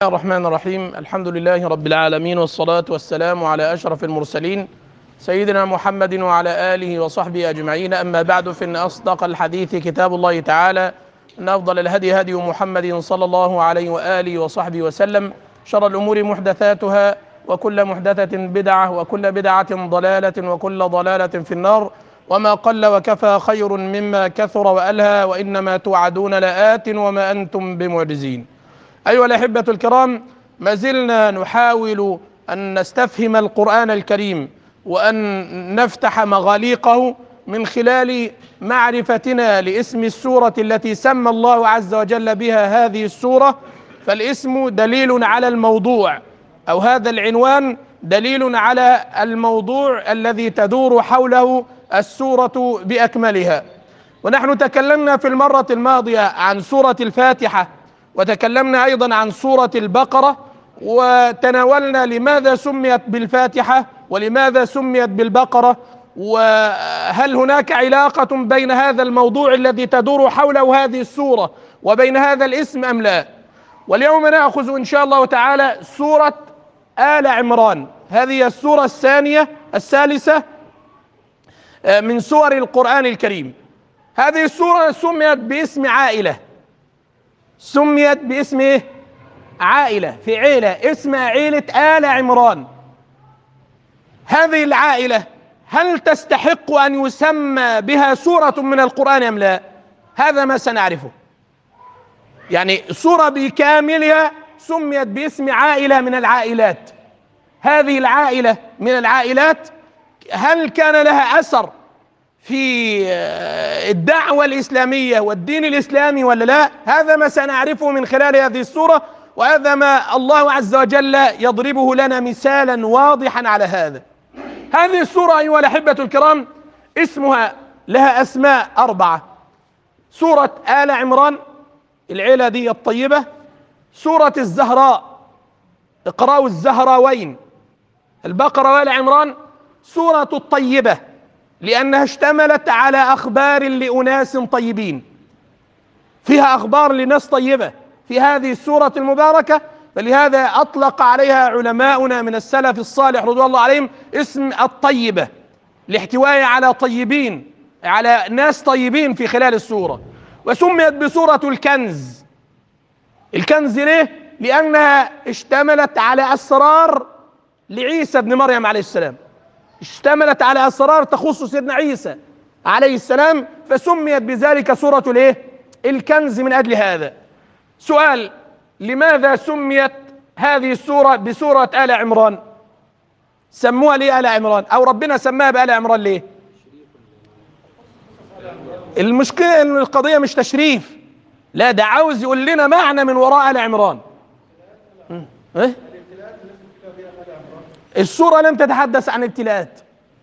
الرحمن الرحيم الحمد لله رب العالمين والصلاة والسلام على أشرف المرسلين سيدنا محمد وعلى آله وصحبه أجمعين أما بعد فإن أصدق الحديث كتاب الله تعالى أن أفضل الهدي هدي محمد صلى الله عليه وآله وصحبه وسلم شر الأمور محدثاتها وكل محدثة بدعة وكل بدعة ضلالة وكل ضلالة في النار وما قل وكفى خير مما كثر وألهى وإنما توعدون لآت وما أنتم بمعجزين أيها الأحبة الكرام ما زلنا نحاول أن نستفهم القرآن الكريم وأن نفتح مغاليقه من خلال معرفتنا لاسم السورة التي سمى الله عز وجل بها هذه السورة فالاسم دليل على الموضوع أو هذا العنوان دليل على الموضوع الذي تدور حوله السورة بأكملها ونحن تكلمنا في المرة الماضية عن سورة الفاتحة وتكلمنا ايضا عن سوره البقره وتناولنا لماذا سميت بالفاتحه ولماذا سميت بالبقره وهل هناك علاقه بين هذا الموضوع الذي تدور حوله هذه السوره وبين هذا الاسم ام لا واليوم ناخذ ان شاء الله تعالى سوره ال عمران هذه السوره الثانيه الثالثه من سور القران الكريم هذه السوره سميت باسم عائله سميت باسم ايه عائلة في عيلة اسمها عيلة آل عمران هذه العائلة هل تستحق أن يسمى بها سورة من القرآن أم لا هذا ما سنعرفه يعني سورة بكاملها سميت باسم عائلة من العائلات هذه العائلة من العائلات هل كان لها أثر في الدعوة الإسلامية والدين الإسلامي ولا لا هذا ما سنعرفه من خلال هذه السورة وهذا ما الله عز وجل يضربه لنا مثالا واضحا على هذا هذه السورة أيها الأحبة الكرام اسمها لها أسماء أربعة سورة آل عمران العيلة دي الطيبة سورة الزهراء اقرأوا الزهراوين البقرة وآل عمران سورة الطيبة لأنها اشتملت على أخبار لأناس طيبين فيها أخبار لناس طيبة في هذه السورة المباركة فلهذا أطلق عليها علماؤنا من السلف الصالح رضوان الله عليهم اسم الطيبة لاحتوائها على طيبين على ناس طيبين في خلال السورة وسميت بسورة الكنز الكنز ليه؟ لأنها اشتملت على أسرار لعيسى بن مريم عليه السلام اشتملت على اسرار تخص سيدنا عيسى عليه السلام فسميت بذلك سوره الايه الكنز من اجل هذا سؤال لماذا سميت هذه السوره بسوره ال عمران سموها ليه ال عمران او ربنا سماها بال عمران ليه المشكله ان القضيه مش تشريف لا ده عاوز يقول لنا معنى من وراء ال عمران ايه السورة لم تتحدث عن ابتلاءات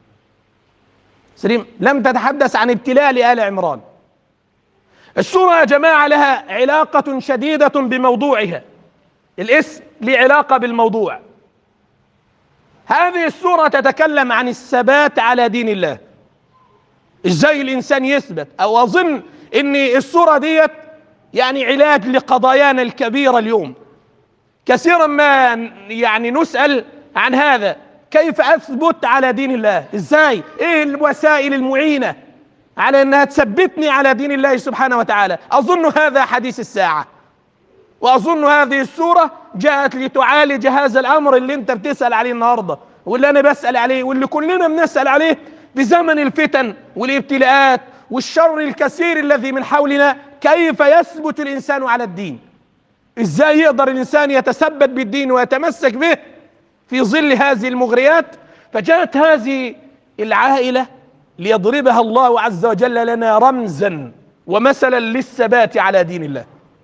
سليم لم تتحدث عن ابتلاء لآل عمران السورة يا جماعة لها علاقة شديدة بموضوعها الاسم له علاقة بالموضوع هذه السورة تتكلم عن الثبات على دين الله ازاي الانسان يثبت او اظن ان السورة ديت يعني علاج لقضايانا الكبيرة اليوم كثيرا ما يعني نسأل عن هذا كيف اثبت على دين الله ازاي ايه الوسائل المعينه على انها تثبتني على دين الله سبحانه وتعالى اظن هذا حديث الساعه واظن هذه السوره جاءت لتعالج هذا الامر اللي انت بتسال عليه النهارده واللي انا بسال عليه واللي كلنا بنسال عليه بزمن الفتن والابتلاءات والشر الكثير الذي من حولنا كيف يثبت الانسان على الدين ازاي يقدر الانسان يتثبت بالدين ويتمسك به في ظل هذه المغريات فجاءت هذه العائله ليضربها الله عز وجل لنا رمزا ومثلا للثبات على دين الله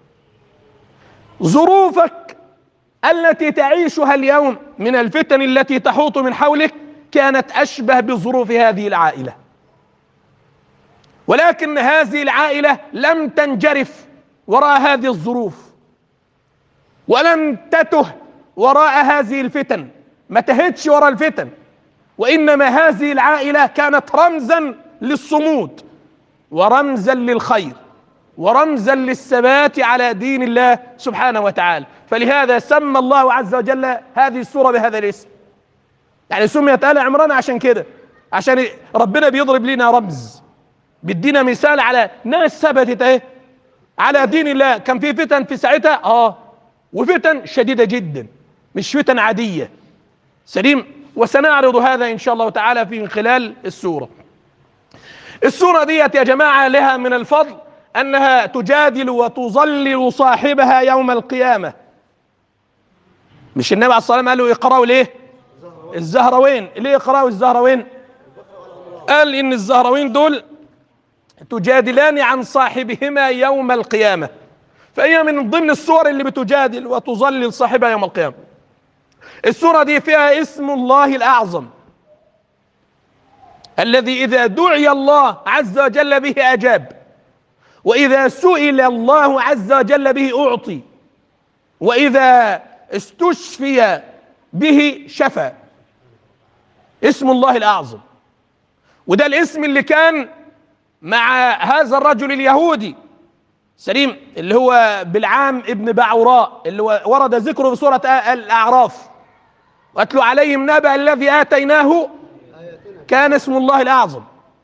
ظروفك التي تعيشها اليوم من الفتن التي تحوط من حولك كانت اشبه بظروف هذه العائله ولكن هذه العائله لم تنجرف وراء هذه الظروف ولم تته وراء هذه الفتن ما تهتش وراء الفتن وانما هذه العائله كانت رمزا للصمود ورمزا للخير ورمزا للثبات على دين الله سبحانه وتعالى فلهذا سمى الله عز وجل هذه السورة بهذا الاسم يعني سميت آل عمران عشان كده عشان ربنا بيضرب لنا رمز بيدينا مثال على ناس ثبتت ايه على دين الله كان في فتن في ساعتها اه وفتن شديدة جدا مش فتن عادية سليم وسنعرض هذا ان شاء الله تعالى في خلال السورة السورة ديت يا جماعة لها من الفضل انها تجادل وتظلل صاحبها يوم القيامة مش النبي عليه الصلاة والسلام قال له اقرأوا ليه الزهروين ليه اقرأوا الزهروين قال ان الزهروين دول تجادلان عن صاحبهما يوم القيامة فهي من ضمن الصور اللي بتجادل وتظلل صاحبها يوم القيامة السورة دي فيها اسم الله الأعظم الذي إذا دعي الله عز وجل به أجاب وإذا سئل الله عز وجل به أعطي وإذا استشفي به شفى اسم الله الأعظم وده الاسم اللي كان مع هذا الرجل اليهودي سليم اللي هو بالعام ابن بعوراء اللي ورد ذكره في سورة الأعراف واتلو عليهم نبأ الذي آتيناه كان اسم الله الأعظم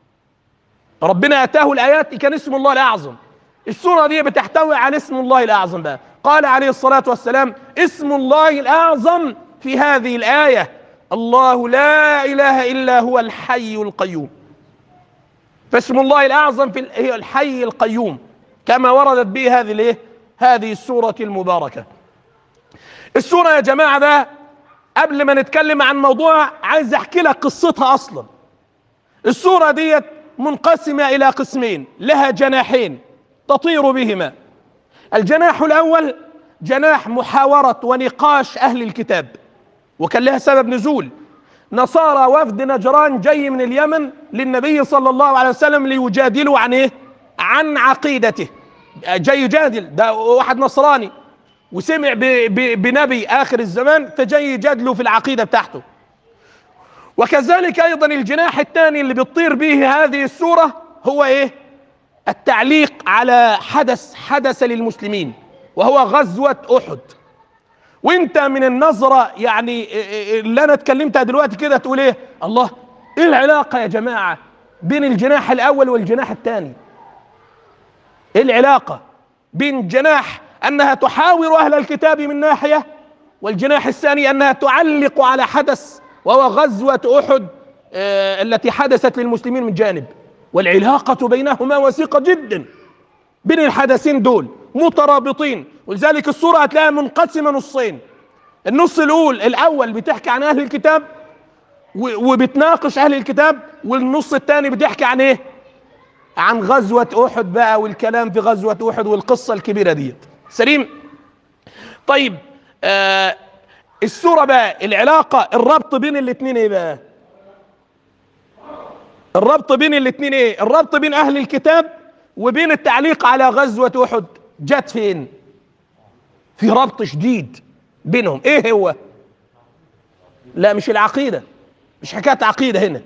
ربنا أتاه الآيات كان اسم الله الأعظم السورة دي بتحتوي على اسم الله الأعظم بقى قال عليه الصلاة والسلام اسم الله الأعظم في هذه الآية الله لا إله إلا هو الحي القيوم فاسم الله الأعظم في هي الحي القيوم كما وردت به هذه الايه هذه السورة المباركة السورة يا جماعة ده قبل ما نتكلم عن موضوع عايز احكي لك قصتها اصلا السورة ديت منقسمة الى قسمين لها جناحين تطير بهما الجناح الاول جناح محاورة ونقاش اهل الكتاب وكان لها سبب نزول نصارى وفد نجران جاي من اليمن للنبي صلى الله عليه وسلم ليجادلوا عن ايه عن عقيدته جاي يجادل ده واحد نصراني وسمع ب ب بنبي اخر الزمان فجاي يجادله في العقيده بتاعته وكذلك ايضا الجناح الثاني اللي بتطير به هذه السوره هو ايه التعليق على حدث حدث للمسلمين وهو غزوه احد وانت من النظره يعني اللي انا اتكلمتها دلوقتي كده تقول ايه الله ايه العلاقه يا جماعه بين الجناح الاول والجناح الثاني ايه العلاقه بين جناح انها تحاور اهل الكتاب من ناحيه والجناح الثاني انها تعلق على حدث وهو غزوه احد آه التي حدثت للمسلمين من جانب والعلاقه بينهما وثيقه جدا بين الحدثين دول مترابطين ولذلك الصوره هتلاقيها منقسمه نصين النص الاول الاول بتحكي عن اهل الكتاب وبتناقش اهل الكتاب والنص الثاني بتحكي عن ايه عن غزوة أحد بقى والكلام في غزوة أحد والقصة الكبيرة ديت سليم طيب آه السورة بقى العلاقة الربط بين الاتنين ايه بقى الربط بين الاتنين ايه الربط بين أهل الكتاب وبين التعليق على غزوة أحد جت فين في ربط شديد بينهم ايه هو لا مش العقيدة مش حكاية عقيدة هنا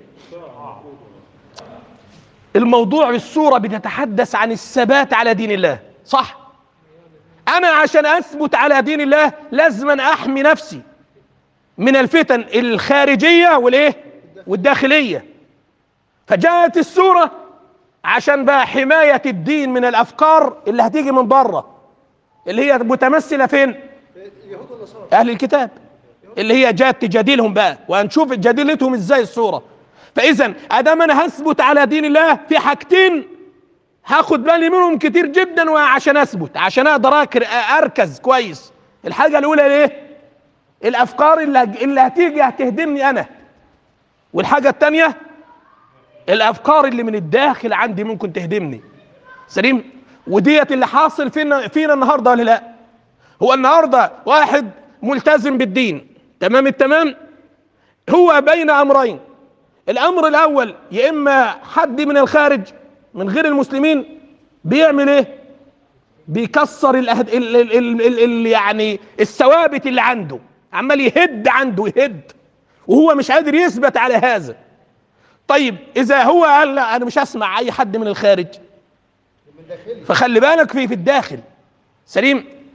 الموضوع السورة بتتحدث عن الثبات على دين الله صح انا عشان اثبت على دين الله لازم احمي نفسي من الفتن الخارجية والايه والداخلية فجاءت السورة عشان بقى حماية الدين من الافكار اللي هتيجي من بره اللي هي متمثلة فين اهل الكتاب اللي هي جات تجادلهم بقى وهنشوف جادلتهم ازاي السوره فاذا ادام انا هثبت على دين الله في حاجتين هاخد بالي منهم كتير جدا وعشان اثبت عشان اقدر اركز كويس الحاجه الاولى ايه الافكار اللي اللي هتيجي هتهدمني انا والحاجه الثانيه الافكار اللي من الداخل عندي ممكن تهدمني سليم وديت اللي حاصل فينا فينا النهارده ولا لا هو النهارده واحد ملتزم بالدين تمام التمام هو بين امرين الامر الاول يا اما حد من الخارج من غير المسلمين بيعمل ايه بيكسر الأهد... ال... ال... ال... ال... ال... يعني الثوابت اللي عنده عمال يهد عنده يهد وهو مش قادر يثبت على هذا طيب اذا هو قال لا انا مش هسمع اي حد من الخارج فخلي بالك في في الداخل سليم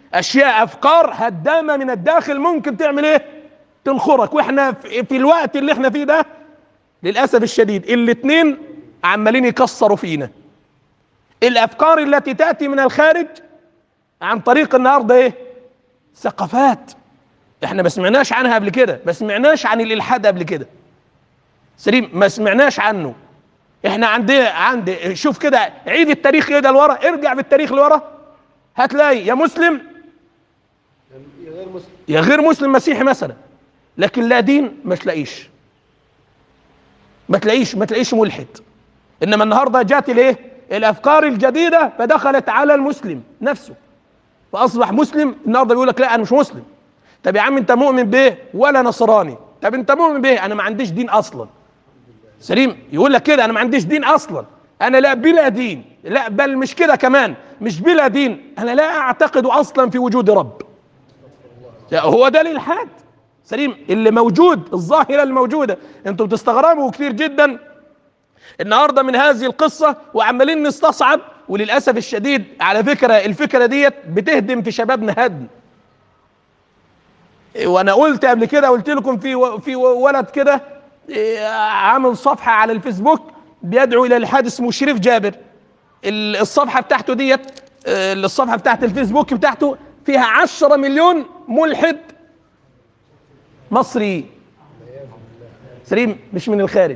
اشياء افكار هدامه من الداخل ممكن تعمل ايه تنخرك واحنا في في الوقت اللي احنا فيه ده للاسف الشديد الاتنين عمالين يكسروا فينا الافكار التي تاتي من الخارج عن طريق النهارده ايه ثقافات احنا ما سمعناش عنها قبل كده ما سمعناش عن الالحاد قبل كده سليم ما سمعناش عنه احنا عندنا عند شوف كده عيد التاريخ كده لورا ارجع بالتاريخ لورا هتلاقي يا مسلم يا غير مسلم يا غير مسلم مسيحي مثلا لكن لا دين ما تلاقيش ما تلاقيش ما تلاقيش ملحد انما النهارده جات الايه الافكار الجديده فدخلت على المسلم نفسه فاصبح مسلم النهارده بيقول لك لا انا مش مسلم طب يا عم انت مؤمن بايه ولا نصراني طب انت مؤمن بايه انا ما عنديش دين اصلا سليم يقول لك كده انا ما عنديش دين اصلا انا لا بلا دين لا بل مش كده كمان مش بلا دين انا لا اعتقد اصلا في وجود رب لا، هو ده الالحاد سليم اللي موجود الظاهره الموجوده انتوا بتستغربوا كتير جدا النهارده من هذه القصه وعمالين نستصعب وللاسف الشديد على فكره الفكره ديت بتهدم في شبابنا هدم وانا قلت قبل كده قلت لكم في في ولد كده إيه، عامل صفحه على الفيسبوك بيدعو الى الالحاد اسمه شريف جابر ال- الصفحه بتاعته ديت آه، الصفحه بتاعت الفيسبوك بتاعته فيها عشرة مليون ملحد مصري سليم مش من الخارج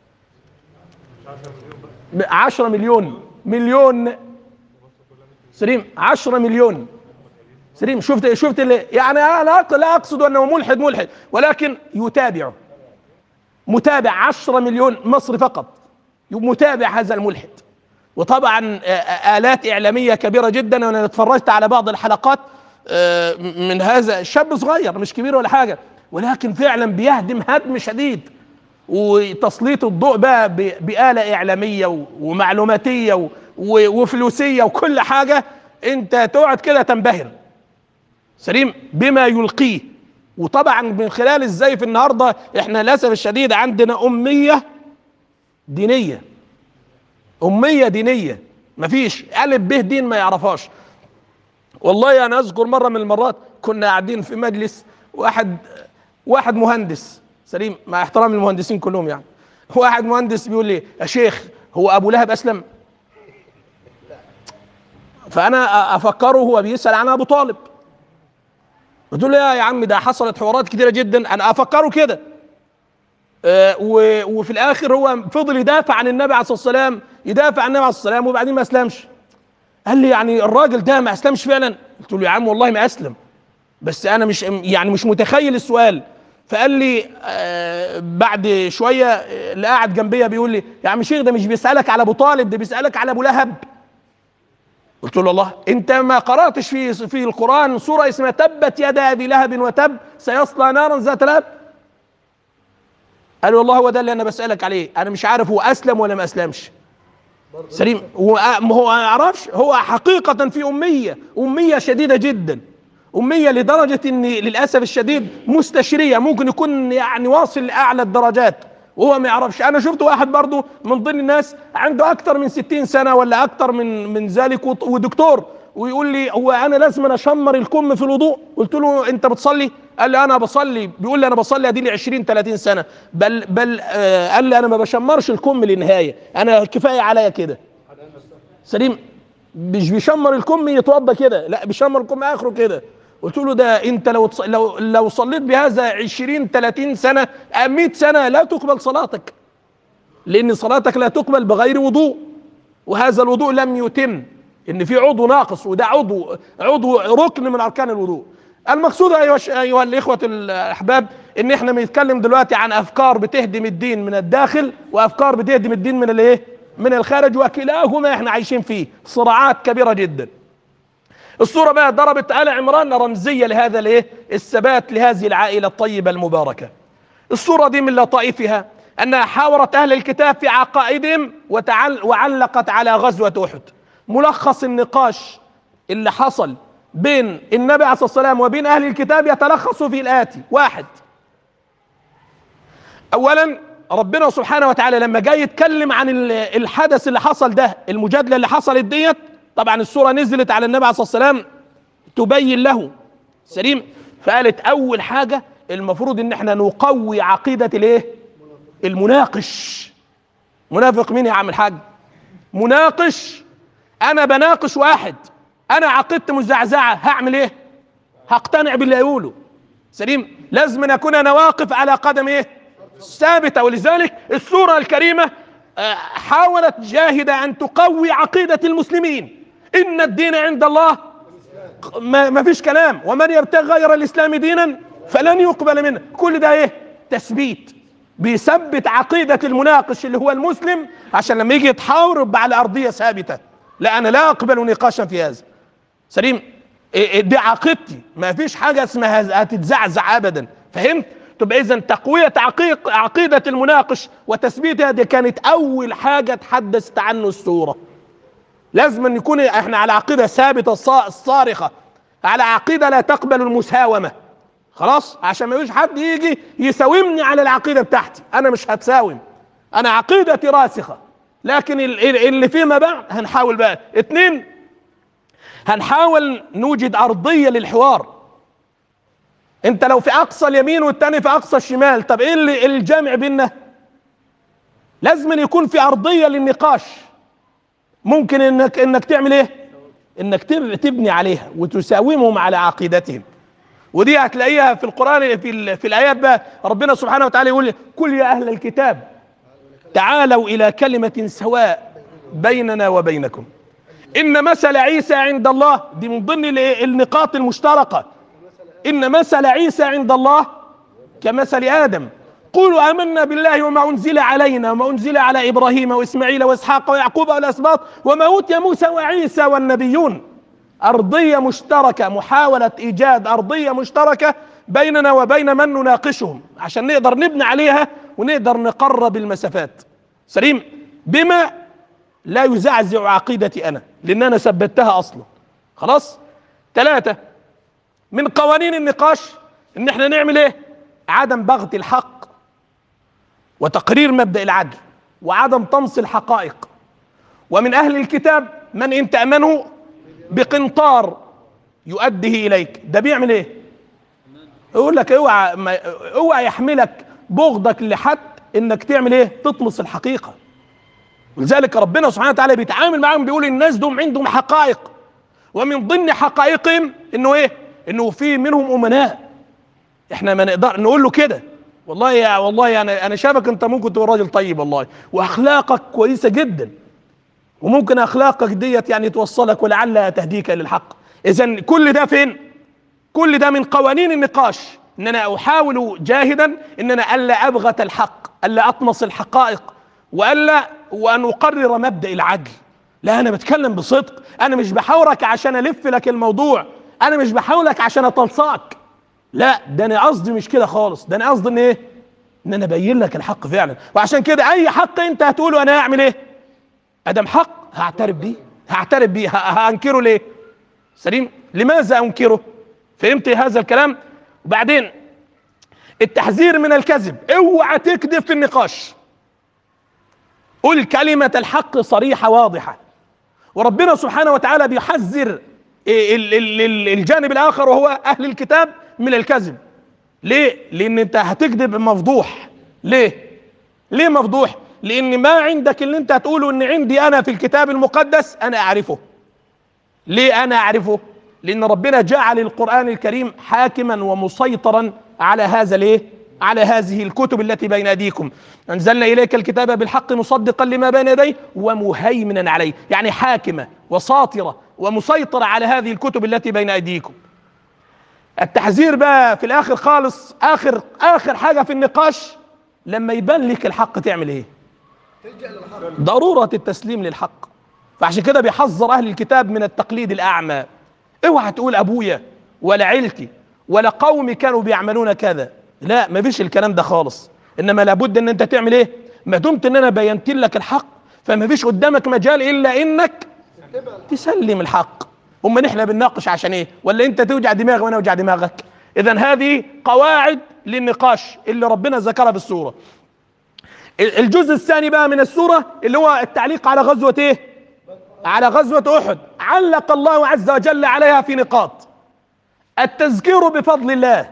ب- عشرة مليون مليون سليم عشرة مليون سليم شفت شفت اللي يعني انا لا لا اقصد انه ملحد ملحد ولكن يتابعه متابع عشرة مليون مصري فقط متابع هذا الملحد وطبعا آه، آه، آلات إعلامية كبيرة جدا وأنا اتفرجت على بعض الحلقات آه، من هذا شاب صغير مش كبير ولا حاجة ولكن فعلا بيهدم هدم شديد وتسليط الضوء بقى ب- بآلة إعلامية و- ومعلوماتية و- و- وفلوسية وكل حاجة أنت تقعد كده تنبهر سليم بما يلقيه وطبعا من خلال ازاي في النهارده احنا للاسف الشديد عندنا اميه دينيه اميه دينيه مفيش الف ب دين ما يعرفهاش والله انا اذكر مره من المرات كنا قاعدين في مجلس واحد واحد مهندس سليم مع احترام المهندسين كلهم يعني واحد مهندس بيقول لي يا شيخ هو ابو لهب اسلم فانا افكره هو بيسال عن ابو طالب قلت له يا يا عم ده حصلت حوارات كتيره جدا انا افكره كده آه، و- وفي الاخر هو فضل يدافع عن النبي عليه الصلاه والسلام يدافع عن النبي عليه الصلاه والسلام وبعدين ما اسلمش قال لي يعني الراجل ده ما اسلمش فعلا قلت له يا عم والله ما اسلم بس انا مش يعني مش متخيل السؤال فقال لي آه بعد شويه آه، اللي قاعد جنبيا بيقول لي يا عم شيخ ده مش بيسالك على ابو طالب ده بيسالك على ابو لهب قلت له الله انت ما قراتش في في القران سوره اسمها تبت يدا ابي لهب وتب سيصلى نارا ذات لهب قال والله هو ده اللي انا بسالك عليه انا مش عارف هو اسلم ولا ما اسلمش سليم هو ما هو ما يعرفش هو حقيقة في أمية أمية شديدة جدا أمية لدرجة إن للأسف الشديد مستشرية ممكن يكون يعني واصل لأعلى الدرجات وهو ما يعرفش أنا شفت واحد برضو من ضمن الناس عنده أكثر من ستين سنة ولا أكثر من من ذلك وط- ودكتور ويقول لي هو أنا لازم أنا أشمر الكم في الوضوء قلت له أنت بتصلي قال لي أنا بصلي بيقول لي أنا بصلي أدي لي 20 30 سنة بل بل آه قال لي أنا ما بشمرش الكم للنهاية أنا كفاية عليا كده سليم مش بيشمر الكم يتوضى كده لا بيشمر الكم اخره كده قلت له ده انت لو تص- لو لو صليت بهذا 20 30 سنه أو 100 سنه لا تقبل صلاتك لان صلاتك لا تقبل بغير وضوء وهذا الوضوء لم يتم ان في عضو ناقص وده عضو عضو ركن من اركان الوضوء المقصود ايها الش- ايها الاخوه الاحباب ان احنا بنتكلم دلوقتي عن افكار بتهدم الدين من الداخل وافكار بتهدم الدين من الايه من الخارج وكلاهما احنا عايشين فيه صراعات كبيره جدا الصورة بقى ضربت آل عمران رمزية لهذا الايه الثبات لهذه العائلة الطيبة المباركة الصورة دي من لطائفها أنها حاورت أهل الكتاب في عقائدهم وتعل وعلقت على غزوة أحد ملخص النقاش اللي حصل بين النبي عليه الصلاة والسلام وبين أهل الكتاب يتلخص في الآتي واحد اولا ربنا سبحانه وتعالى لما جاي يتكلم عن ال- الحدث اللي حصل ده المجادله اللي حصلت ديت طبعا السوره نزلت على النبي عليه الصلاه والسلام تبين له سليم فقالت اول حاجه المفروض ان احنا نقوي عقيده الايه المناقش منافق مين يا عم الحاج مناقش انا بناقش واحد انا عقيدتي مزعزعه هعمل ايه هقتنع باللي يقوله سليم لازم أن اكون انا واقف على قدم ايه ثابته ولذلك السوره الكريمه آه، حاولت جاهده ان تقوي عقيده المسلمين ان الدين عند الله ما ما فيش كلام ومن يبتغي غير الاسلام دينا فلن يقبل منه كل ده ايه تثبيت بيثبت عقيده المناقش اللي هو المسلم عشان لما يجي يتحارب على ارضيه ثابته لا انا لا اقبل نقاشا في هذا سليم إيه- إيه دي عقيدتي ما فيش حاجه اسمها هز- هتتزعزع ابدا فهمت تبقى اذا تقويه عقيق عقيده المناقش وتثبيتها دي كانت اول حاجه تحدثت عنه السوره لازم أن يكون احنا على عقيده ثابته الصا- الصارخه على عقيده لا تقبل المساومه خلاص عشان ما يجيش حد يجي يساومني على العقيده بتاعتي انا مش هتساوم انا عقيدتي راسخه لكن ال- ال- اللي فيما بعد هنحاول بقى اتنين هنحاول نوجد ارضيه للحوار انت لو في اقصى اليمين والتاني في اقصى الشمال طب ايه اللي الجامع بيننا لازم أن يكون في ارضيه للنقاش ممكن انك انك تعمل ايه انك تب- تبني عليها وتساومهم على عقيدتهم ودي هتلاقيها في القران في ال- في الايات بقى ربنا سبحانه وتعالى يقول كل يا اهل الكتاب تعالوا الى كلمه سواء بيننا وبينكم ان مثل عيسى عند الله دي من ضمن ال- النقاط المشتركه ان مثل عيسى عند الله كمثل ادم قولوا امنا بالله وما انزل علينا وما انزل على ابراهيم واسماعيل واسحاق ويعقوب والاسباط وما اوتي موسى وعيسى والنبيون ارضيه مشتركه محاوله ايجاد ارضيه مشتركه بيننا وبين من نناقشهم عشان نقدر نبني عليها ونقدر نقرب المسافات سليم بما لا يزعزع عقيدتي انا لان انا ثبتها اصلا خلاص ثلاثه من قوانين النقاش ان احنا نعمل ايه عدم بغت الحق وتقرير مبدا العدل وعدم طمس الحقائق ومن اهل الكتاب من ان تامنه بقنطار يؤديه اليك ده بيعمل ايه يقول لك اوعى ما اوعى يحملك بغضك لحد انك تعمل ايه تطمس الحقيقه ولذلك ربنا سبحانه وتعالى بيتعامل معاهم بيقول الناس دول عندهم حقائق ومن ضمن حقائقهم انه ايه انه في منهم امناء احنا ما نقدر نقول له كده والله يا والله انا انا شايفك انت ممكن تبقى راجل طيب والله واخلاقك كويسه جدا وممكن اخلاقك ديت يعني توصلك ولعلها تهديك للحق اذا كل ده فين كل ده من قوانين النقاش ان انا احاول جاهدا ان انا الا ابغت الحق الا اطمس الحقائق والا وان اقرر مبدا العدل لا انا بتكلم بصدق انا مش بحاورك عشان الف لك الموضوع انا مش بحاولك عشان اطلصاك لا ده انا قصدي مش كده خالص ده انا قصدي ان ايه ان انا ابين لك الحق فعلا وعشان كده اي حق انت هتقوله انا هعمل ايه ادم حق هعترف بيه هعترف بيه ه- هانكره ليه سليم لماذا انكره فهمت هذا الكلام وبعدين التحذير من الكذب اوعى تكذب في النقاش قل كلمة الحق صريحة واضحة وربنا سبحانه وتعالى بيحذر ال- ال- ال- الجانب الآخر وهو أهل الكتاب من الكذب ليه؟ لأن أنت هتكذب مفضوح ليه؟ ليه مفضوح؟ لأن ما عندك اللي أنت هتقوله إن عندي أنا في الكتاب المقدس أنا أعرفه ليه أنا أعرفه؟ لأن ربنا جعل القرآن الكريم حاكما ومسيطرا على هذا الإيه؟ على هذه الكتب التي بين أيديكم أنزلنا إليك الكتاب بالحق مصدقا لما بين يديه ومهيمنا عليه يعني حاكمة وساطرة ومسيطرة على هذه الكتب التي بين أيديكم التحذير بقى في الآخر خالص آخر آخر حاجة في النقاش لما يبان لك الحق تعمل إيه تلجأ للحق ضرورة التسليم للحق فعشان كده بيحذر أهل الكتاب من التقليد الأعمى اوعى تقول أبويا ولا عيلتي ولا قومي كانوا بيعملون كذا لا مفيش الكلام ده خالص إنما لابد إن أنت تعمل إيه ما دمت إن أنا بينت لك الحق فمفيش قدامك مجال إلا إنك تبقى تسلم الحق أما احنا بنناقش عشان ايه ولا انت توجع دماغي وانا اوجع دماغك اذا هذه قواعد للنقاش اللي ربنا ذكرها بالسوره الجزء الثاني بقى من السوره اللي هو التعليق على غزوه ايه على غزوه احد علق الله عز وجل عليها في نقاط التذكير بفضل الله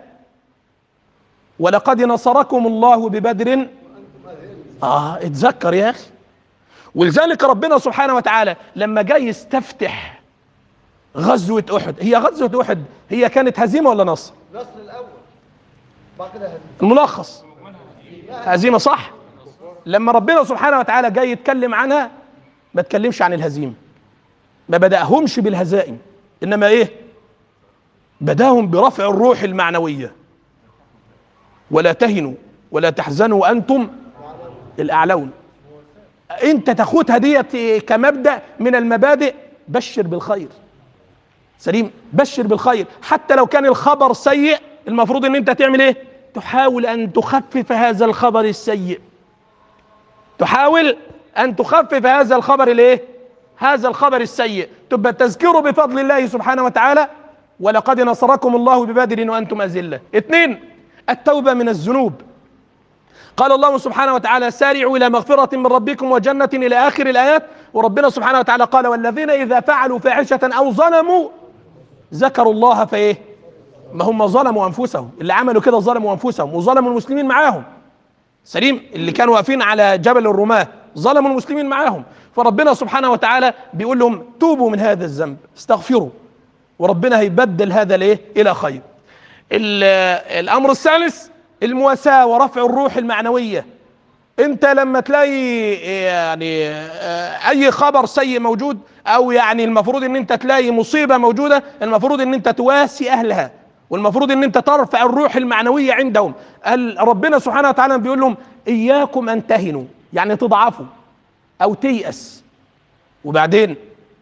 ولقد نصركم الله ببدر اه اتذكر يا اخي ولذلك ربنا سبحانه وتعالى لما جاي يستفتح غزوة أحد هي غزوة أحد هي كانت هزيمة ولا نصر نصر الاول بعد كده هزيمه الملخص هزيمة صح لما ربنا سبحانه وتعالى جاي يتكلم عنها ما تكلمش عن الهزيمة ما بدأهمش بالهزائم إنما إيه بداهم برفع الروح المعنوية ولا تهنوا ولا تحزنوا وأنتم الأعلون أنت تاخدها ديت كمبدأ من المبادئ بشر بالخير سليم بشر بالخير حتى لو كان الخبر سيء المفروض ان انت تعمل ايه تحاول ان تخفف هذا الخبر السيء تحاول ان تخفف هذا الخبر الايه هذا الخبر السيء تبقى التذكير بفضل الله سبحانه وتعالى ولقد نصركم الله ببدر وانتم اذله اثنين التوبه من الذنوب قال الله سبحانه وتعالى سارعوا الى مغفره من ربكم وجنه الى اخر الايات وربنا سبحانه وتعالى قال والذين اذا فعلوا فاحشه او ظلموا ذكروا الله فايه ما هم ظلموا انفسهم اللي عملوا كده ظلموا انفسهم وظلموا المسلمين معاهم سليم اللي كانوا واقفين على جبل الرماة ظلموا المسلمين معاهم فربنا سبحانه وتعالى بيقول لهم توبوا من هذا الذنب استغفروا وربنا هيبدل هذا الايه الى خير ال- الامر الثالث المواساة ورفع الروح المعنوية انت لما تلاقي يعني آه، اي خبر سيء موجود او يعني المفروض ان انت تلاقي مصيبة موجودة المفروض ان انت تواسي اهلها والمفروض ان انت ترفع الروح المعنوية عندهم ال- ربنا سبحانه وتعالى بيقول لهم اياكم ان تهنوا يعني تضعفوا او تيأس وبعدين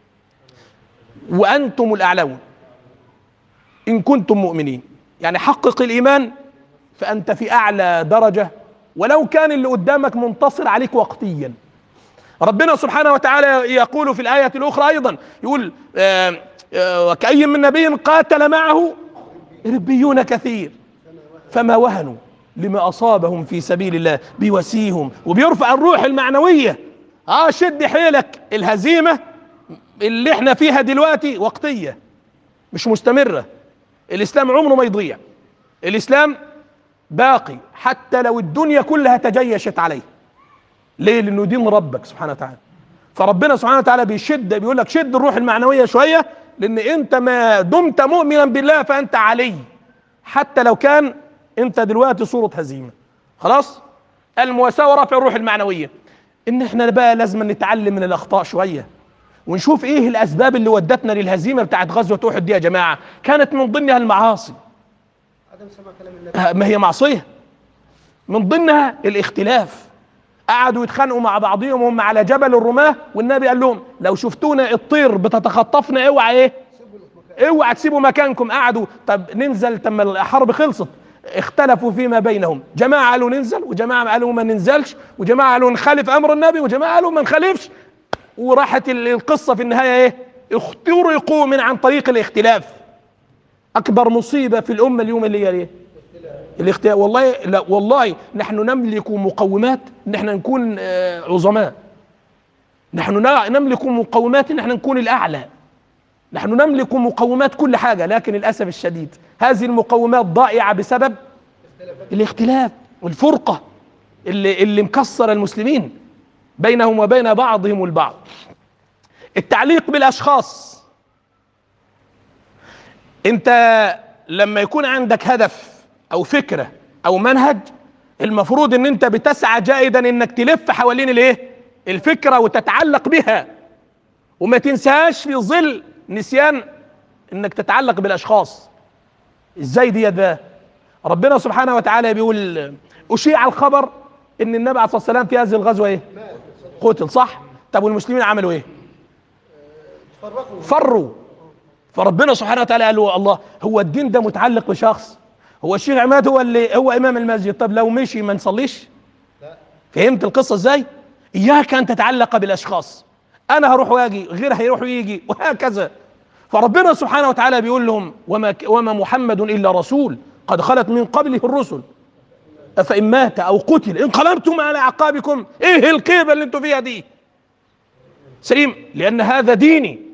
وانتم الاعلون ان كنتم مؤمنين يعني حقق الايمان فانت في اعلى درجه ولو كان اللي قدامك منتصر عليك وقتيا ربنا سبحانه وتعالى يقول في الايه الاخرى ايضا يقول آه، آه، وكأي من نبي قاتل معه ربيون كثير فما وهنوا لما اصابهم في سبيل الله بيواسيهم وبيرفع الروح المعنويه اه شد حيلك الهزيمه اللي احنا فيها دلوقتي وقتيه مش مستمره الاسلام عمره ما يضيع الاسلام باقي حتى لو الدنيا كلها تجيشت عليه ليه لانه دين ربك سبحانه وتعالى فربنا سبحانه وتعالى بيشد بيقول لك شد الروح المعنويه شويه لان انت ما دمت مؤمنا بالله فانت علي حتى لو كان انت دلوقتي صوره هزيمه خلاص المواساه ورفع الروح المعنويه ان احنا بقى لازم نتعلم من الاخطاء شويه ونشوف ايه الاسباب اللي ودتنا للهزيمه بتاعت غزوه احد دي يا جماعه كانت من ضمنها المعاصي عدم سماع كلام النبي آه، ما هي معصيه من ضمنها الاختلاف قعدوا يتخانقوا مع بعضهم وهم على جبل الرماه والنبي قال لهم لو شفتونا الطير بتتخطفنا اوعى ايه سيبوا له في مكان اوعى تسيبوا مكانكم قعدوا طب ننزل تم الحرب خلصت اختلفوا فيما بينهم جماعة قالوا ننزل وجماعة قالوا ما ننزلش وجماعة قالوا نخالف امر النبي وجماعة قالوا ما نخالفش وراحت ال- القصة في النهاية ايه اخترقوا من عن طريق الاختلاف اكبر مصيبة في الامة اليوم اللي هي ايه الاختلاف والله لا والله نحن نملك مقومات ان احنا نكون آه، عظماء نحن نا- نملك مقومات ان احنا نكون الاعلى نحن نملك مقومات كل حاجه لكن للاسف الشديد هذه المقومات ضائعه بسبب الاختلاف والفرقه اللي اللي مكسر المسلمين بينهم وبين بعضهم البعض التعليق بالاشخاص انت لما يكون عندك هدف او فكره او منهج المفروض ان انت بتسعى جاهدا انك تلف حوالين الايه الفكره وتتعلق بها وما تنساهاش في ظل نسيان انك تتعلق بالاشخاص ازاي دي ده ربنا سبحانه وتعالى بيقول اشيع الخبر ان النبي عليه الصلاه والسلام في هذه الغزوه ايه قتل صح طب والمسلمين عملوا ايه فرقوا فروا فربنا سبحانه وتعالى قال له الله هو الدين ده متعلق بشخص هو الشيخ عماد هو اللي هو امام المسجد طب لو مشي ما نصليش لا فهمت القصه ازاي اياك ان تتعلق بالاشخاص انا هروح واجي غير هيروح ويجي وهكذا فربنا سبحانه وتعالى بيقول لهم وما وما محمد الا رسول قد خلت من قبله الرسل افان مات او قتل انقلبتم على اعقابكم ايه القيبه اللي انتوا فيها دي سليم لان هذا ديني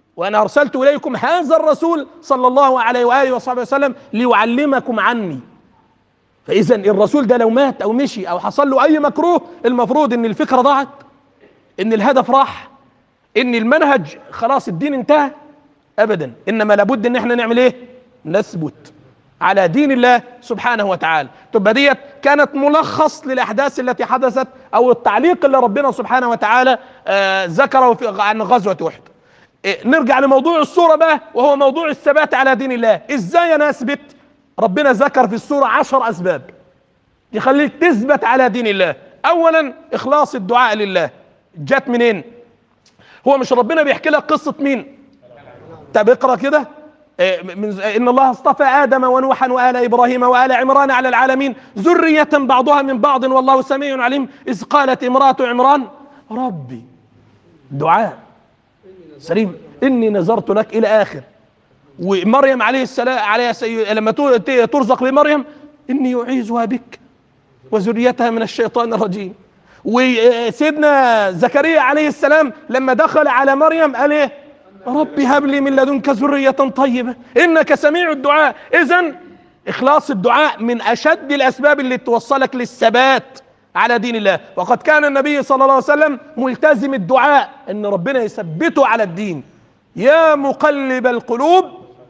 وانا ارسلت اليكم هذا الرسول صلى الله عليه واله وصحبه وسلم ليعلمكم عني فاذا الرسول ده لو مات او مشي او حصل له اي مكروه المفروض ان الفكره ضاعت ان الهدف راح ان المنهج خلاص الدين انتهى ابدا انما لابد ان احنا نعمل ايه نثبت على دين الله سبحانه وتعالى تبقى ديت كانت ملخص للاحداث التي حدثت او التعليق اللي ربنا سبحانه وتعالى آه ذكره في عن غزوه احد إيه نرجع لموضوع السوره بقى وهو موضوع الثبات على دين الله ازاي انا اثبت ربنا ذكر في السوره عشر اسباب يخليك تثبت على دين الله اولا اخلاص الدعاء لله جت منين هو مش ربنا بيحكي لك قصه مين طب اقرا كده إيه من ان الله اصطفى ادم ونوحا وال ابراهيم وال عمران على العالمين ذريه بعضها من بعض والله سميع عليم اذ قالت امراه عمران ربي دعاء سليم اني نذرت لك الى اخر ومريم عليه السلام عليه سي... لما ترزق بمريم اني اعيذها بك وذريتها من الشيطان الرجيم وسيدنا زكريا عليه السلام لما دخل على مريم قال ايه رب هب لي من لدنك ذرية طيبة انك سميع الدعاء اذا اخلاص الدعاء من اشد الاسباب اللي توصلك للثبات على دين الله وقد كان النبي صلى الله عليه وسلم ملتزم الدعاء ان ربنا يثبته على الدين يا مقلب القلوب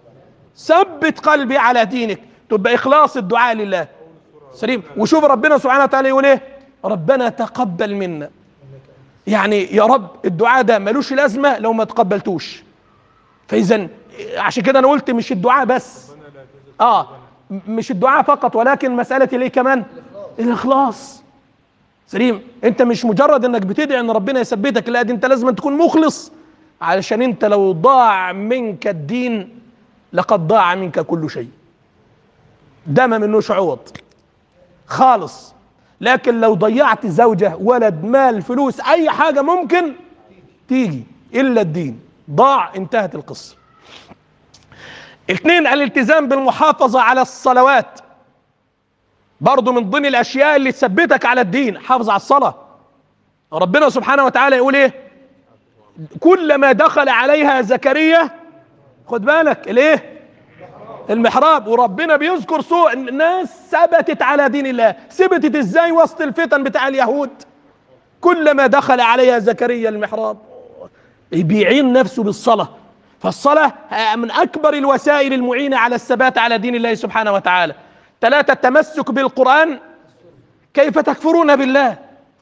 ثبت قلبي على دينك تبقى اخلاص الدعاء لله سليم وشوف ربنا سبحانه وتعالى يقول ايه ربنا تقبل منا يعني يا رب الدعاء ده ملوش لازمه لو ما تقبلتوش فاذا عشان كده انا قلت مش الدعاء بس اه مش الدعاء فقط ولكن مساله الايه كمان الاخلاص سليم انت مش مجرد انك بتدعي ان ربنا يثبتك لا دي انت لازم تكون مخلص علشان انت لو ضاع منك الدين لقد ضاع منك كل شيء ده ما منوش عوض خالص لكن لو ضيعت زوجة ولد مال فلوس اي حاجة ممكن تيجي الا الدين ضاع انتهت القصة اثنين الالتزام بالمحافظة على الصلوات برضو من ضمن الاشياء اللي تثبتك على الدين حافظ على الصلاة ربنا سبحانه وتعالى يقول ايه كلما دخل عليها زكريا خد بالك الايه المحراب وربنا بيذكر سوء الناس ثبتت على دين الله ثبتت ازاي وسط الفتن بتاع اليهود كلما دخل عليها زكريا المحراب بيعين نفسه بالصلاة فالصلاة من أكبر الوسائل المعينة على الثبات على دين الله سبحانه وتعالى ثلاثة التمسك بالقرآن كيف تكفرون بالله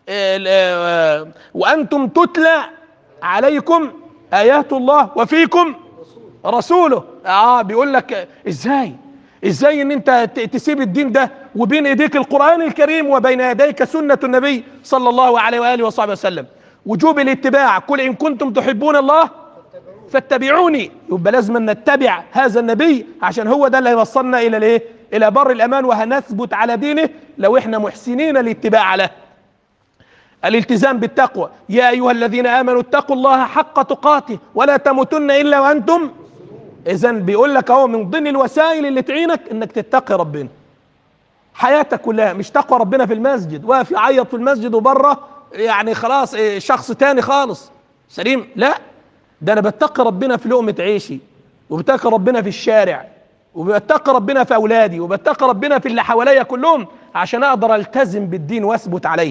وأنتم تتلى عليكم آيات الله وفيكم رسوله اه بيقول لك ازاي ازاي ان انت تسيب الدين ده وبين ايديك القران الكريم وبين يديك سنه النبي صلى الله عليه واله وصحبه وسلم وجوب الاتباع قل ان كنتم تحبون الله فاتبعوني يبقى لازم أن نتبع هذا النبي عشان هو ده اللي هيوصلنا الى الايه الى بر الامان وهنثبت على دينه لو احنا محسنين الاتباع له الالتزام بالتقوى يا ايها الذين امنوا اتقوا الله حق تقاته ولا تموتن الا وانتم اذا بيقول لك اهو من ضمن الوسائل اللي تعينك انك تتقي ربنا حياتك كلها مش تقوى ربنا في المسجد واقف يعيط في المسجد وبره يعني خلاص إيه شخص تاني خالص سليم لا ده انا بتقي ربنا في لقمه عيشي وبتقي ربنا في الشارع وبتقي ربنا في اولادي وبتقي ربنا في اللي حواليا كلهم عشان اقدر التزم بالدين واثبت عليه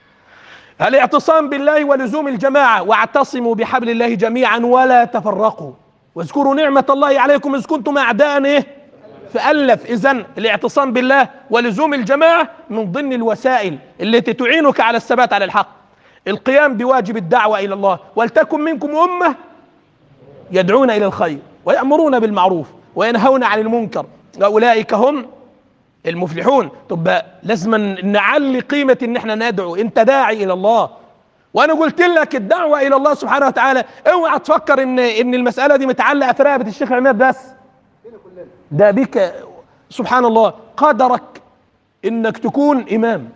الاعتصام بالله ولزوم الجماعه واعتصموا بحبل الله جميعا ولا تفرقوا واذكروا نعمة الله عليكم إذ كنتم أعداء إيه؟ فألف إذا الاعتصام بالله ولزوم الجماعة من ضمن الوسائل التي تعينك على الثبات على الحق القيام بواجب الدعوة إلى الله ولتكن منكم أمة يدعون إلى الخير ويأمرون بالمعروف وينهون عن المنكر أولئك هم المفلحون طب لازم نعلي قيمة إن احنا ندعو أنت داعي إلى الله وانا قلت لك الدعوه الى الله سبحانه وتعالى اوعى تفكر ان ان المساله دي متعلقه في رقبه الشيخ عماد بس ده بك سبحان الله قدرك انك تكون امام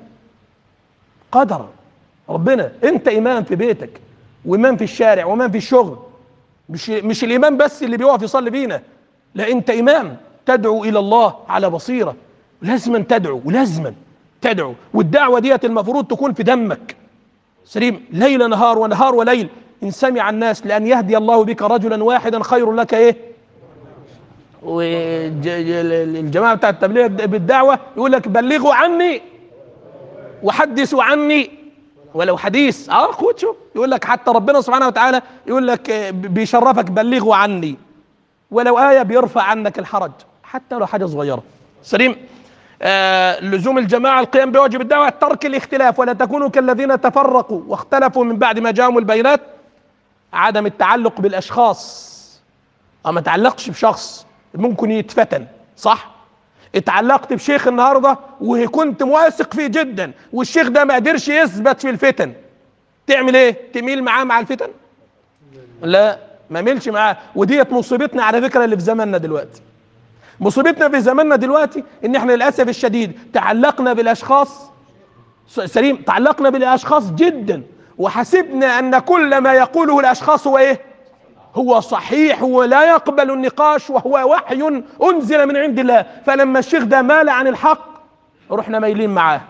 قدر ربنا انت امام في بيتك وامام في الشارع وامام في الشغل مش مش الامام بس اللي بيقف يصلي بينا لا انت امام تدعو الى الله على بصيره لازما تدعو ولازما تدعو والدعوه ديت المفروض تكون في دمك سليم ليل نهار ونهار وليل ان سمع الناس لان يهدي الله بك رجلا واحدا خير لك ايه والجماعه بتاع التبليغ بالدعوه يقول لك بلغوا عني وحدثوا عني ولو حديث اه خد شوف يقول لك حتى ربنا سبحانه وتعالى يقول لك آه، بيشرفك بلغوا عني ولو آية بيرفع عنك الحرج حتى لو حاجة صغيرة سليم آه لزوم الجماعة القيام بواجب الدعوة ترك الاختلاف ولا تكونوا كالذين تفرقوا واختلفوا من بعد ما جاءهم البينات عدم التعلق بالأشخاص أو ما تعلقش بشخص ممكن يتفتن صح اتعلقت بشيخ النهارده وكنت واثق فيه جدا والشيخ ده ما قدرش يثبت في الفتن تعمل ايه تميل معاه مع الفتن لا ما ميلش معاه وديت مصيبتنا على فكره اللي في زماننا دلوقتي مصيبتنا في زماننا دلوقتي ان احنا للاسف الشديد تعلقنا بالاشخاص س- سليم تعلقنا بالاشخاص جدا وحسبنا ان كل ما يقوله الاشخاص هو ايه هو صحيح ولا يقبل النقاش وهو وحي انزل من عند الله فلما الشيخ ده مال عن الحق رحنا مايلين معاه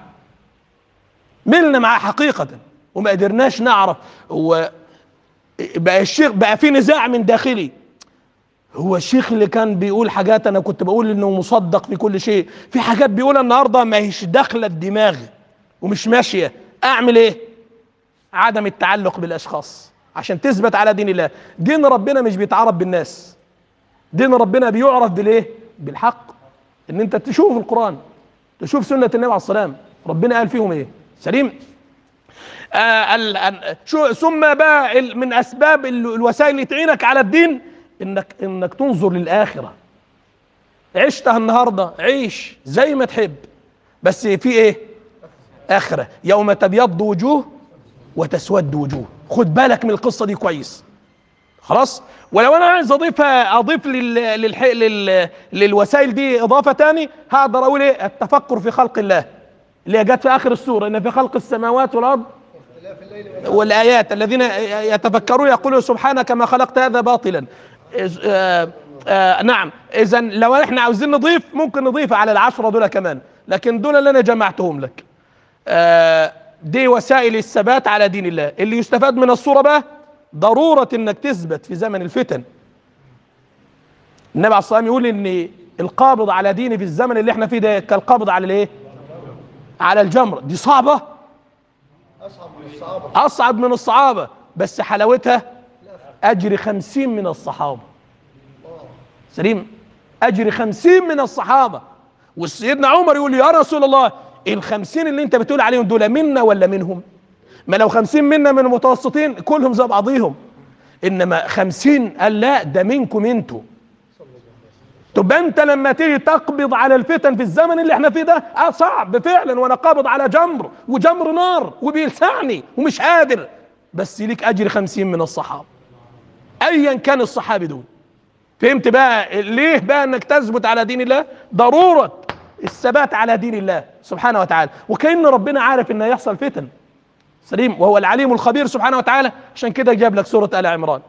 ملنا معاه حقيقة وما قدرناش نعرف هو بقى الشيخ بقى في نزاع من داخلي هو الشيخ اللي كان بيقول حاجات انا كنت بقول انه مصدق في كل شيء في حاجات بيقولها النهارده ما هيش داخله الدماغ ومش ماشيه اعمل ايه عدم التعلق بالاشخاص عشان تثبت على دين الله دين ربنا مش بيتعرف بالناس دين ربنا بيعرف بالايه بالحق ان انت تشوف القران تشوف سنه النبي عليه السلام ربنا قال فيهم ايه سليم آه ال- ال- شو ثم بقى ال- من اسباب ال- الوسائل اللي تعينك على الدين انك انك تنظر للاخره عشتها النهارده عيش زي ما تحب بس في ايه اخره يوم تبيض وجوه وتسود وجوه خد بالك من القصه دي كويس خلاص ولو انا عايز اضيفها اضيف لل... للح... لل... للوسائل دي اضافه تاني هقدر اقول ايه التفكر في خلق الله اللي هي جت في اخر السوره ان في خلق السماوات والارض اختلاف الليل والنهار والايات الذين يتفكرون يقولون سبحانك ما خلقت هذا باطلا إذ- آه آه نعم اذا لو احنا عاوزين نضيف ممكن نضيف على العشره دول كمان لكن دول اللي انا جمعتهم لك آه دي وسائل الثبات على دين الله اللي يستفاد من الصوره بقى ضروره انك تثبت في زمن الفتن النبي عليه الصلاه والسلام يقول ان القابض على ديني في الزمن اللي احنا فيه ده كالقابض على الايه على الجمر دي صعبه اصعب من الصعابه اصعب من الصحابه بس حلاوتها اجر خمسين من الصحابه سليم اجر خمسين من الصحابه والسيدنا عمر يقول يا رسول الله الخمسين اللي انت بتقول عليهم دول منا ولا منهم ما لو خمسين منا من المتوسطين كلهم زي بعضيهم انما خمسين قال لا ده منكم انتوا طب انت لما تيجي تقبض على الفتن في الزمن اللي احنا فيه ده اه صعب فعلا وانا قابض على جمر وجمر نار وبيلسعني ومش قادر بس ليك اجر خمسين من الصحابه ايا كان الصحابي دول فهمت بقى ليه بقى انك تثبت على دين الله ضروره الثبات على دين الله سبحانه وتعالى وكأن ربنا عارف ان هيحصل فتن سليم وهو العليم الخبير سبحانه وتعالى عشان كده جاب لك سوره ال عمران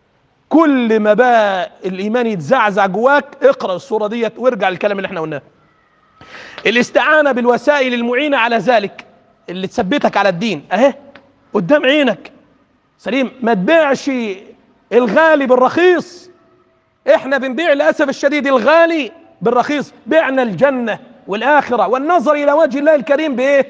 كل ما بقى الايمان يتزعزع جواك اقرا السوره ديت وارجع للكلام اللي احنا قلناه الاستعانه بالوسائل المعينه على ذلك اللي تثبتك على الدين اهي قدام عينك سليم ما تبيعش الغالي بالرخيص احنا بنبيع للاسف الشديد الغالي بالرخيص بعنا الجنه والاخره والنظر الى وجه الله الكريم بايه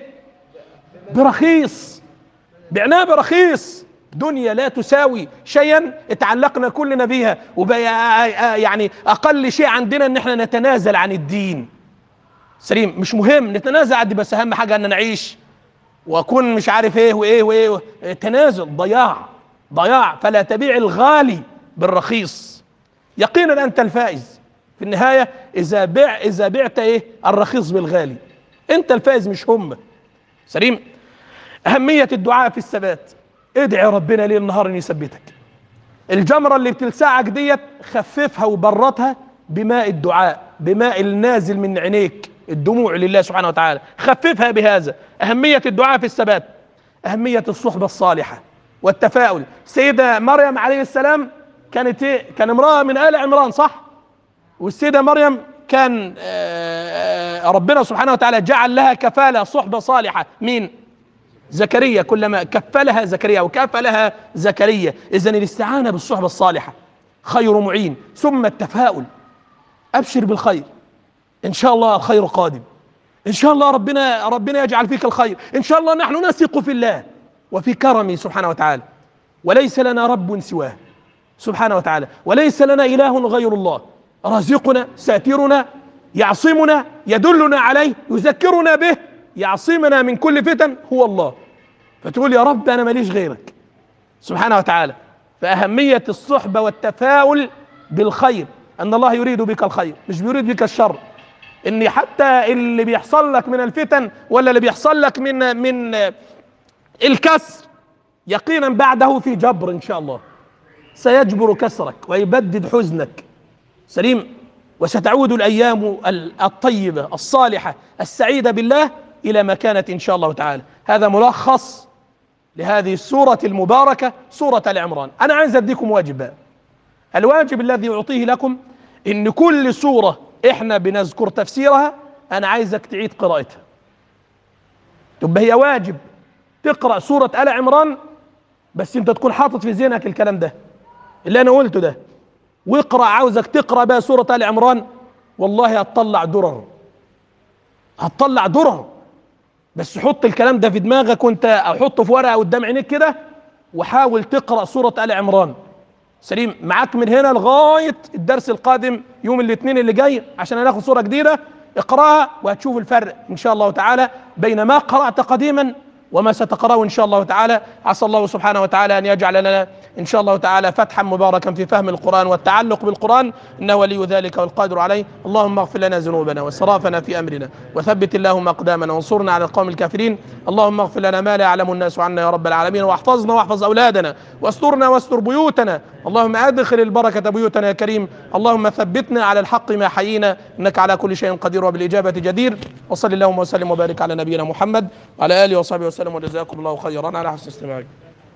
برخيص بعناها برخيص دنيا لا تساوي شيئا اتعلقنا كلنا بيها وبقى يعني اقل شيء عندنا ان احنا نتنازل عن الدين سليم مش مهم نتنازل عن دي بس اهم حاجه ان نعيش واكون مش عارف ايه وايه وايه تنازل ضياع ضياع فلا تبيع الغالي بالرخيص يقينا انت الفائز في النهايه اذا بيع اذا بعت ايه الرخيص بالغالي انت الفائز مش هم سليم اهميه الدعاء في الثبات ادعي ربنا ليل نهار ان يثبتك الجمره اللي بتلسعك ديت خففها وبرتها بماء الدعاء بماء النازل من عينيك الدموع لله سبحانه وتعالى خففها بهذا أهمية الدعاء في الثبات أهمية الصحبة الصالحة والتفاؤل سيدة مريم عليه السلام كانت ايه كان امرأة من آل عمران صح والسيدة مريم كان آه، ربنا سبحانه وتعالى جعل لها كفالة صحبة صالحة مين زكريا كلما كفلها زكريا وكفلها زكريا اذا الاستعانه بالصحبه الصالحه خير معين ثم التفاؤل ابشر بالخير ان شاء الله الخير قادم ان شاء الله ربنا ربنا يجعل فيك الخير ان شاء الله نحن نثق في الله وفي كرمه سبحانه وتعالى وليس لنا رب سواه سبحانه وتعالى وليس لنا اله غير الله رازقنا ساترنا يعصمنا يدلنا عليه يذكرنا به يعصمنا من كل فتن هو الله فتقول يا رب انا ماليش غيرك سبحانه وتعالى فاهميه الصحبه والتفاؤل بالخير ان الله يريد بك الخير مش بيريد بك الشر ان حتى اللي بيحصل لك من الفتن ولا اللي بيحصل لك من من الكسر يقينا بعده في جبر ان شاء الله سيجبر كسرك ويبدد حزنك سليم وستعود الايام الطيبه الصالحه السعيده بالله الى ما كانت ان شاء الله تعالى هذا ملخص لهذه السوره المباركه سوره ال عمران انا عايز اديكم واجب بقى الواجب الذي اعطيه لكم ان كل سوره احنا بنذكر تفسيرها انا عايزك تعيد قراءتها تبقى هي واجب تقرا سوره ال عمران بس انت تكون حاطط في ذهنك الكلام ده اللي انا قلته ده واقرا عاوزك تقرا بقى سوره ال عمران والله هتطلع درر هتطلع درر بس حط الكلام ده في دماغك وانت او حطه في ورقه قدام عينيك كده وحاول تقرا سوره ال عمران سليم معاك من هنا لغايه الدرس القادم يوم الاثنين اللي جاي عشان هناخد سوره جديده اقراها وهتشوف الفرق ان شاء الله تعالى بين ما قرات قديما وما ستقراه ان شاء الله تعالى عسى الله سبحانه وتعالى ان يجعل لنا ان شاء الله تعالى فتحا مباركا في فهم القران والتعلق بالقران انه ولي ذلك والقادر عليه اللهم اغفر لنا ذنوبنا واسرافنا في امرنا وثبت اللهم اقدامنا وانصرنا على القوم الكافرين اللهم اغفر لنا ما لا يعلم الناس عنا يا رب العالمين واحفظنا واحفظ اولادنا واسترنا واستر بيوتنا اللهم ادخل البركه بيوتنا يا كريم اللهم ثبتنا على الحق ما حيينا انك على كل شيء قدير وبالاجابه جدير وصل اللهم وسلم وبارك على نبينا محمد وعلى اله وصحبه وسلم وجزاكم الله خيرا على حسن استماعكم